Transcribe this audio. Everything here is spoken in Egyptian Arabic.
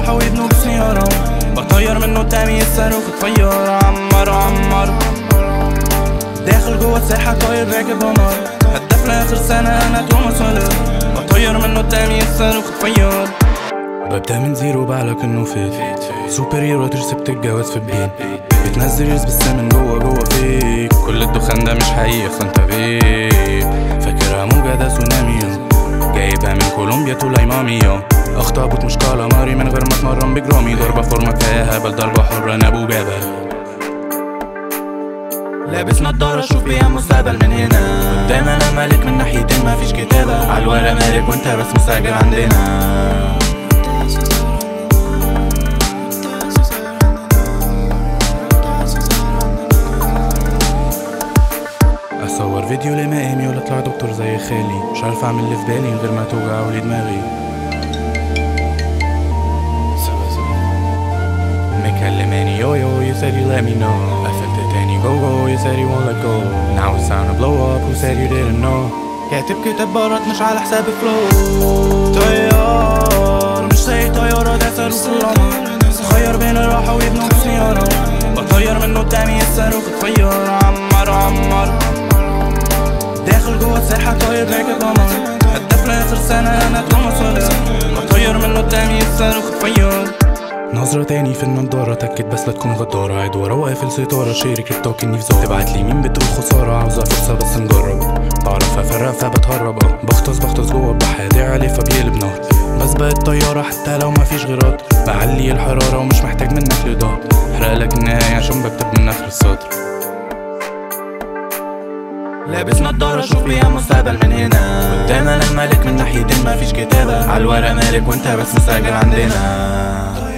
راحوا يبنوا بسيارة بطير منه قدامي الصاروخ طيارة عمر عمر داخل جوه الساحة طاير راكب قمر هداف لاخر سنة انا توماس ويلر بطير منه قدامي الصاروخ طيار ببدأ من زيرو بعلك انه فيت سوبر هيرو ترسب الجواز في البيت بتنزل ريز بس من جوه جوه فيك كل الدخان ده مش حقيقي فانت بيب فاكرها موجة ده تسونامي جايبها من كولومبيا تو مامي اخطبوط مش كالاماري من غير ما اتمرن بجرامي ضربة فورمة يا هبل ضربة حرة انا ابو جبل لابس نضارة شوف بيها المستقبل من هنا قدام انا مالك من ناحيتين مفيش كتابة عالورق مالك وانت بس مستعجل عندنا اصور فيديو لمقامي ولا اطلع دكتور زي خالي مش عارف اعمل اللي في بالي من غير ما توجع لي دماغي مكلماني يو يو you said you let me know قفلت تاني go go you said you won't let go now it's time to blow up who said you didn't know كاتب كتاب بارات مش على حساب فلو طيار مش زي طيارة ده صاروخ القمر خير بين الراحة ويبنوا بسيارة بطير منه قدامي الصاروخ طيار عمر عمر داخل جوه الساحة طاير راكب قمر هداف لاخر سنة انا توماس ويلر بطير منه قدامي الصاروخ طيار نظرة تاني في النضارة تأكد بس لا تكون غدارة قاعد ورا وقافل ستارة شارك التوكني في زهر تبعت لي مين بتقول خسارة عاوزة فرصة بس نجرب بعرف افرق فبتهرب اه بغطس بغطس جوه البحر داعي عليه فبيقلب نار بس بقت طيارة حتى لو مفيش غيرات بعلي الحرارة ومش محتاج منك لضغط احرق لك النهاية عشان بكتب من اخر السطر لابس نضارة شوف بيها المستقبل من هنا قدام انا الملك من ناحيتين مفيش كتابة عالورق مالك وانت بس مستعجل عندنا